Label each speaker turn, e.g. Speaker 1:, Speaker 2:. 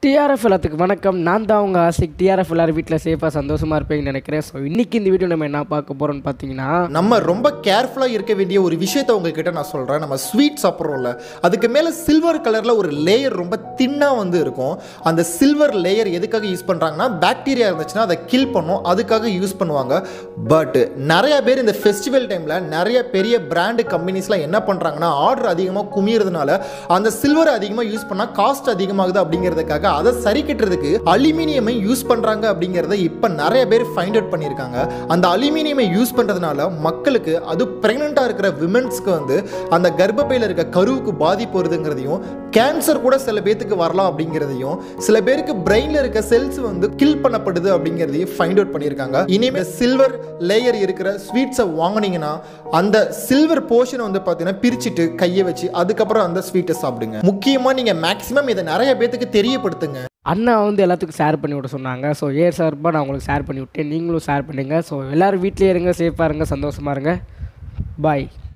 Speaker 1: TRF எல்லாத்துக்கு வணக்கம் நான் தான் உங்கள் ஆசிக் டிஆர்எஃப் எல்லாரும் வீட்டில் சேஃபாக சந்தோஷமாக இருப்பீங்கன்னு நினைக்கிறேன் ஸோ இன்றைக்கி இந்த வீடியோ நம்ம என்ன பார்க்க போகிறோம்னு பார்த்தீங்கன்னா
Speaker 2: நம்ம ரொம்ப கேர்ஃபுல்லாக இருக்க வேண்டிய ஒரு விஷயத்தை உங்ககிட்ட நான் சொல்கிறேன் நம்ம ஸ்வீட் சாப்பிட்றோம்ல அதுக்கு மேலே சில்வர் கலரில் ஒரு லேயர் ரொம்ப தின்னாக வந்து இருக்கும் அந்த சில்வர் லேயர் எதுக்காக யூஸ் பண்ணுறாங்கன்னா பாக்டீரியா இருந்துச்சுன்னா அதை கில் பண்ணும் அதுக்காக யூஸ் பண்ணுவாங்க பட் நிறைய பேர் இந்த ஃபெஸ்டிவல் டைமில் நிறைய பெரிய பிராண்டு கம்பெனிஸ்லாம் என்ன பண்ணுறாங்கன்னா ஆர்டர் அதிகமாக குமியறதுனால அந்த சில்வர் அதிகமாக யூஸ் பண்ணால் காஸ்ட் அதிகமாகுது அப்படிங்கிறதுக்காக அதை சரி கட்டுறதுக்கு அலுமினியமை யூஸ் பண்ணுறாங்க அப்படிங்கிறத இப்போ நிறைய பேர் ஃபைண்ட் அவுட் பண்ணியிருக்காங்க அந்த அலுமினியமை யூஸ் பண்ணுறதுனால மக்களுக்கு அது ப்ரெக்னெண்ட்டாக இருக்கிற விமென்ஸ்க்கு வந்து அந்த கர்ப்பப்பையில் இருக்க கருவுக்கு பாதிப்பு வருதுங்கிறதையும் கேன்சர் கூட சில பேர்த்துக்கு வரலாம் அப்படிங்கிறதையும் சில பேருக்கு பிரெயினில் இருக்க செல்ஸ் வந்து கில் பண்ணப்படுது அப்படிங்கிறதையும் ஃபைண்ட் அவுட் பண்ணியிருக்காங்க இனிமேல் சில்வர் லேயர் இருக்கிற ஸ்வீட்ஸை வாங்குனீங்கன்னா அந்த சில்வர் போர்ஷனை வந்து பார்த்தீங்கன்னா பிரிச்சுட்டு கையை வச்சு அதுக்கப்புறம் அந்த ஸ்வீட்டை சாப்பிடுங்க முக்கியமாக நீங்கள் மேக்ஸிமம் இதை நிறைய பேர்த்துக்கு தெரியப்படுத்துங்க
Speaker 1: அண்ணா வந்து எல்லாத்துக்கும் ஷேர் பண்ணி விட சொன்னாங்க ஸோ ஏர் சார்பாக நான் உங்களுக்கு ஷேர் பண்ணி விட்டேன் நீங்களும் ஷேர் பண்ணுங்கள் ஸோ எல்லோரும் வீட்டிலே இருங்க சேஃபாக இருங்க சந்தோஷமாக இருங்க பாய்